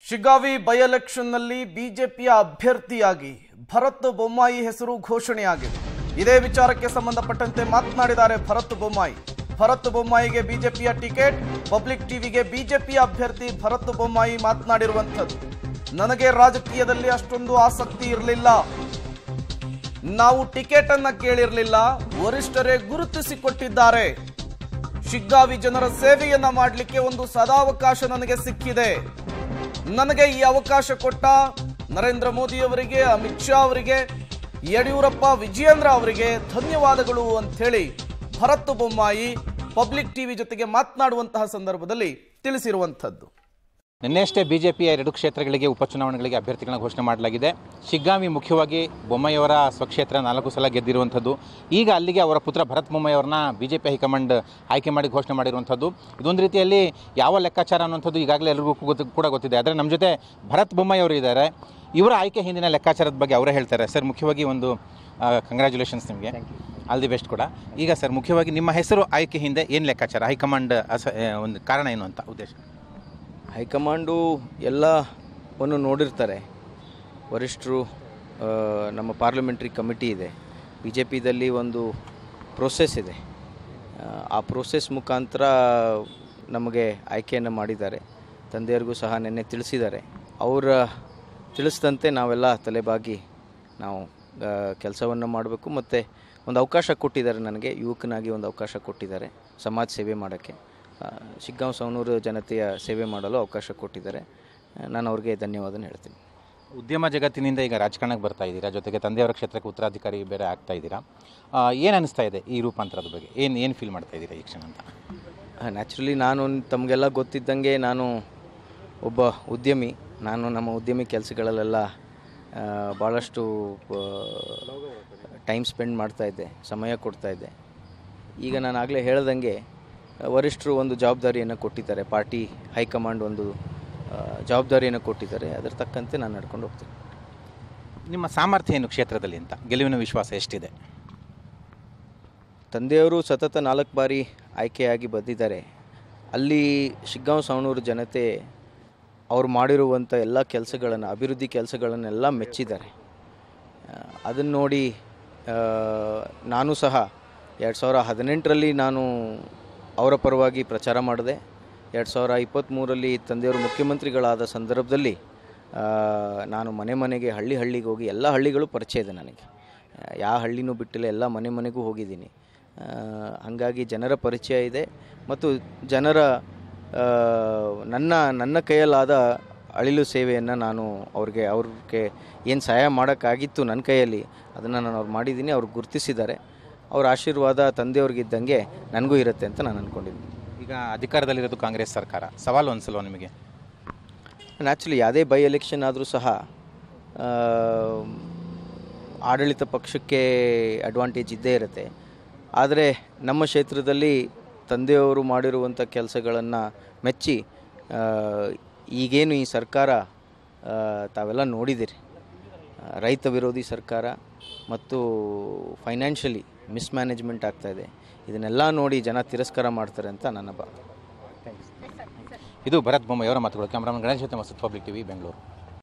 Shiggavi by ಎಲೆಕ್ಷನ್ನಲ್ಲಿ ಬಿಜೆಪಿಯ ಅಭ್ಯರ್ಥಿಯಾಗಿ ಭರತ್ ಬೊಮ್ಮಾಯಿ ಹೆಸರು ಘೋಷಣೆಯಾಗಿದೆ ಇದೇ ವಿಚಾರಕ್ಕೆ ಸಂಬಂಧಪಟ್ಟಂತೆ ಮಾತನಾಡಿದ್ದಾರೆ ಭರತ್ ಬೊಮ್ಮಾಯಿ ಭರತ್ ಬೊಮ್ಮಾಯಿಗೆ ಬಿಜೆಪಿಯ ಟಿಕೆಟ್ ಪಬ್ಲಿಕ್ ಟಿವಿಗೆ ಬಿಜೆಪಿಯ ಅಭ್ಯರ್ಥಿ ಭರತ್ ಬೊಮ್ಮಾಯಿ ಮಾತನಾಡಿರುವಂಥದ್ದು ನನಗೆ ರಾಜಕೀಯದಲ್ಲಿ ಅಷ್ಟೊಂದು ಆಸಕ್ತಿ ಇರಲಿಲ್ಲ ನಾವು ಟಿಕೆಟ್ ಅನ್ನ ಕೇಳಿರಲಿಲ್ಲ ವರಿಷ್ಠರೇ ಗುರುತಿಸಿಕೊಟ್ಟಿದ್ದಾರೆ ಶಿಗ್ಗಾವಿ ಜನರ ಸೇವೆಯನ್ನ ಮಾಡಲಿಕ್ಕೆ ಒಂದು ಸದಾವಕಾಶ ನನಗೆ ಸಿಕ್ಕಿದೆ ನನಗೆ ಈ ಅವಕಾಶ ಕೊಟ್ಟ ನರೇಂದ್ರ ಮೋದಿ ಅವರಿಗೆ ಅಮಿತ್ ಶಾ ಅವರಿಗೆ ಯಡಿಯೂರಪ್ಪ ವಿಜಯೇಂದ್ರ ಅವರಿಗೆ ಧನ್ಯವಾದಗಳು ಅಂಥೇಳಿ ಭರತ್ ಬೊಮ್ಮಾಯಿ ಪಬ್ಲಿಕ್ ಟಿವಿ ಜೊತೆಗೆ ಮಾತನಾಡುವಂತಹ ಸಂದರ್ಭದಲ್ಲಿ ತಿಳಿಸಿರುವಂಥದ್ದು ನಿನ್ನೆಯಷ್ಟೇ ಬಿಜೆಪಿಯ ಎರಡು ಕ್ಷೇತ್ರಗಳಿಗೆ ಉಪಚುನಾವಣೆಗಳಿಗೆ ಅಭ್ಯರ್ಥಿಗಳನ್ನ ಘೋಷಣೆ ಮಾಡಲಾಗಿದೆ ಶಿಗ್ಗಾವಿ ಮುಖ್ಯವಾಗಿ ಬೊಮ್ಮಾಯಿಯವರ ಸ್ವಕ್ಷೇತ್ರ ನಾಲ್ಕು ಸಲ ಗೆದ್ದಿರುವಂಥದ್ದು ಈಗ ಅಲ್ಲಿಗೆ ಅವರ ಪುತ್ರ ಭರತ್ ಬೊಮ್ಮಾಯಿಯವರನ್ನ ಬಿಜೆಪಿ ಹೈಕಮಾಂಡ್ ಆಯ್ಕೆ ಮಾಡಿ ಘೋಷಣೆ ಮಾಡಿರುವಂಥದ್ದು ಇದೊಂದು ರೀತಿಯಲ್ಲಿ ಯಾವ ಲೆಕ್ಕಾಚಾರ ಅನ್ನುವಂಥದ್ದು ಈಗಾಗಲೇ ಎಲ್ಲರಿಗೂ ಗೊತ್ತು ಕೂಡ ಗೊತ್ತಿದೆ ಆದರೆ ನಮ್ಮ ಜೊತೆ ಭರತ್ ಬೊಮ್ಮಾಯಿ ಅವರು ಇದ್ದಾರೆ ಇವರ ಆಯ್ಕೆ ಹಿಂದಿನ ಲೆಕ್ಕಾಚಾರದ ಬಗ್ಗೆ ಅವರೇ ಹೇಳ್ತಾರೆ ಸರ್ ಮುಖ್ಯವಾಗಿ ಒಂದು ಕಂಗ್ರ್ಯಾಚುಲೇಷನ್ಸ್ ನಿಮಗೆ ಆಲ್ ದಿ ಬೆಸ್ಟ್ ಕೂಡ ಈಗ ಸರ್ ಮುಖ್ಯವಾಗಿ ನಿಮ್ಮ ಹೆಸರು ಆಯ್ಕೆ ಹಿಂದೆ ಏನು ಲೆಕ್ಕಾಚಾರ ಹೈಕಮಾಂಡ್ ಅಸ ಆ, ಒಂದು ಕಾರಣ ಏನು ಅಂತ ಉದ್ದೇಶ ಹೈಕಮಾಂಡು ಎಲ್ಲವನ್ನು ನೋಡಿರ್ತಾರೆ ವರಿಷ್ಠರು ಆ, ನಮ್ಮ ಪಾರ್ಲಿಮೆಂಟ್ರಿ ಕಮಿಟಿ ಇದೆ ಬಿ ಜೆ ಪಿದಲ್ಲಿ ಒಂದು ಪ್ರೋಸೆಸ್ ಇದೆ ಆ, ಆ ಪ್ರೋಸೆಸ್ ಮುಖಾಂತರ ನಮಗೆ ಆಯ್ಕೆಯನ್ನು ಮಾಡಿದ್ದಾರೆ ತಂದೆಯರಿಗೂ ಸಹ ನಿನ್ನೆ ತಿಳಿಸಿದ್ದಾರೆ ಅವರ ತಿಳಿಸಿದಂತೆ ನಾವೆಲ್ಲ ತಲೆಬಾಗಿ ನಾವು ಕೆಲಸವನ್ನು ಮಾಡಬೇಕು ಮತ್ತು ಒಂದು ಅವಕಾಶ ಕೊಟ್ಟಿದ್ದಾರೆ ನನಗೆ ಯುವಕನಾಗಿ ಒಂದು ಅವಕಾಶ ಕೊಟ್ಟಿದ್ದಾರೆ ಸಮಾಜ ಸೇವೆ ಮಾಡೋಕ್ಕೆ ಆ, ಶಿಗ್ಗಾಂವ್ ಸವಣೂರು ಜನತೆಯ ಸೇವೆ ಮಾಡಲು ಅವಕಾಶ ಕೊಟ್ಟಿದ್ದಾರೆ ಆ, ನಾನು ಅವ್ರಿಗೆ ಧನ್ಯವಾದ ಹೇಳ್ತೀನಿ ಉದ್ಯಮ ಜಗತ್ತಿನಿಂದ ಈಗ ರಾಜಕಾರಣಕ್ಕೆ ಬರ್ತಾ ಇದ್ದೀರಾ ಜೊತೆಗೆ ತಂದೆಯವರ ಕ್ಷೇತ್ರಕ್ಕೆ ಉತ್ತರಾಧಿಕಾರಿ ಬೇರೆ ಆಗ್ತಾ ಇದ್ದೀರಾ ಏನು ಅನಿಸ್ತಾ ಇದೆ ಈ ರೂಪಾಂತರದ ಬಗ್ಗೆ ಏನು ಏನು ಫೀಲ್ ಮಾಡ್ತಾ ಇದ್ದೀರಾ ಈ ಕ್ಷಣ ಅಂತ ನ್ಯಾಚುರಲಿ ನಾನು ತಮಗೆಲ್ಲ ಗೊತ್ತಿದ್ದಂಗೆ ನಾನು ಒಬ್ಬ ಉದ್ಯಮಿ ನಾನು ನಮ್ಮ ಉದ್ಯಮಿ ಕೆಲಸಗಳಲ್ಲೆಲ್ಲ ಆ, ಭಾಳಷ್ಟು ಟೈಮ್ ಸ್ಪೆಂಡ್ ಮಾಡ್ತಾ ಇದ್ದೆ ಸಮಯ ಕೊಡ್ತಾ ಇದ್ದೆ ಈಗ ನಾನು ಆಗಲೇ ಹೇಳ್ದಂಗೆ ಆ, ವರಿಷ್ಠರು ಒಂದು ಜವಾಬ್ದಾರಿಯನ್ನು ಕೊಟ್ಟಿದ್ದಾರೆ ಪಾರ್ಟಿ ಹೈಕಮಾಂಡ್ ಒಂದು ಆ, ಜವಾಬ್ದಾರಿಯನ್ನು ಕೊಟ್ಟಿದ್ದಾರೆ ಅದರ ತಕ್ಕಂತೆ ನಾನು ನಡ್ಕೊಂಡು ಹೋಗ್ತೀನಿ ನಿಮ್ಮ ಸಾಮರ್ಥ್ಯ ಏನು ಕ್ಷೇತ್ರದಲ್ಲಿ ಅಂತ ಗೆಲುವಿನ ವಿಶ್ವಾಸ ಎಷ್ಟಿದೆ ತಂದೆಯವರು ಸತತ ನಾಲ್ಕು ಬಾರಿ ಆಯ್ಕೆಯಾಗಿ ಬಂದಿದ್ದಾರೆ ಅಲ್ಲಿ ಶಿಗ್ಗಾಂವ್ ಸವಣೂರು ಜನತೆ ಅವ್ರು ಮಾಡಿರುವಂಥ ಎಲ್ಲ ಕೆಲಸಗಳನ್ನು ಅಭಿವೃದ್ಧಿ ಕೆಲಸಗಳನ್ನೆಲ್ಲ ಮೆಚ್ಚಿದ್ದಾರೆ ಅದನ್ನು ನೋಡಿ ಆ, ನಾನು ಸಹ ಎರಡು ಸಾವಿರ ಹದಿನೆಂಟರಲ್ಲಿ ನಾನು ಅವರ ಪರವಾಗಿ ಪ್ರಚಾರ ಮಾಡಿದೆ ಎರಡು ಸಾವಿರ ಇಪ್ಪತ್ತ್ಮೂರರಲ್ಲಿ ತಂದೆಯವರು ಮುಖ್ಯಮಂತ್ರಿಗಳಾದ ಸಂದರ್ಭದಲ್ಲಿ ಆ, ನಾನು ಮನೆ ಮನೆಗೆ ಹಳ್ಳಿ ಹಳ್ಳಿಗೆ ಹೋಗಿ ಎಲ್ಲ ಹಳ್ಳಿಗಳು ಪರಿಚಯ ಇದೆ ನನಗೆ ಆ, ಯಾವ ಹಳ್ಳಿನೂ ಬಿಟ್ಟಿಲ್ಲ ಎಲ್ಲ ಮನೆ ಮನೆಗೂ ಹೋಗಿದ್ದೀನಿ ಆ, ಹಾಗಾಗಿ ಜನರ ಪರಿಚಯ ಇದೆ ಮತ್ತು ಜನರ ಆ, ನನ್ನ ನನ್ನ ಕೈಯಲ್ಲಾದ ಅಳಿಲು ಸೇವೆಯನ್ನು ನಾನು ಅವ್ರಿಗೆ ಅವ್ರಿಗೆ ಏನು ಸಹಾಯ ಮಾಡೋಕ್ಕಾಗಿತ್ತು ನನ್ನ ಕೈಯಲ್ಲಿ ಅದನ್ನು ನಾನು ಅವ್ರು ಮಾಡಿದ್ದೀನಿ ಅವ್ರು ಗುರುತಿಸಿದ್ದಾರೆ ಅವ್ರ ಆಶೀರ್ವಾದ ತಂದೆಯವ್ರಿಗಿದ್ದಂಗೆ ನನಗೂ ಇರುತ್ತೆ ಅಂತ ನಾನು ಅಂದ್ಕೊಂಡಿದ್ದೀನಿ ಈಗ ಅಧಿಕಾರದಲ್ಲಿರೋದು ಕಾಂಗ್ರೆಸ್ ಸರ್ಕಾರ ಸವಾಲು ಅನಿಸಲ್ವ ನಿಮಗೆ ನ್ಯಾಚುಲಿ ಯಾವುದೇ ಬೈ ಎಲೆಕ್ಷನ್ ಆದರೂ ಸಹ ಆ, ಆಡಳಿತ ಪಕ್ಷಕ್ಕೆ ಅಡ್ವಾಂಟೇಜ್ ಇದ್ದೇ ಇರುತ್ತೆ ಆದರೆ ನಮ್ಮ ಕ್ಷೇತ್ರದಲ್ಲಿ ತಂದೆಯವರು ಮಾಡಿರುವಂಥ ಕೆಲಸಗಳನ್ನು ಮೆಚ್ಚಿ ಆ, ಈಗೇನು ಈ ಸರ್ಕಾರ ಆ, ತಾವೆಲ್ಲ ನೋಡಿದಿರಿ ಆ, ರೈತ ವಿರೋಧಿ ಸರ್ಕಾರ ಮತ್ತು ಫೈನಾನ್ಷಿಯಲಿ ಮಿಸ್ಮ್ಯಾನೇಜ್ಮೆಂಟ್ ಆಗ್ತಾಯಿದೆ ಇದನ್ನೆಲ್ಲ ನೋಡಿ ಜನ ತಿರಸ್ಕಾರ ಮಾಡ್ತಾರೆ ಅಂತ ನನ್ನ ಭಾವ ಇದು ಭರತ್ ಬೊಮ್ಮಾಯಿಯವರ ಮಾತುಗಳು ಕ್ಯಾಮ್ರಾಮನ್ ಗಣೇಶ್ ಜೊತೆ ಮಸೂದ್ ಪಬ್ಲಿಕ್ ಟಿವಿ ಬೆಂಗಳೂರು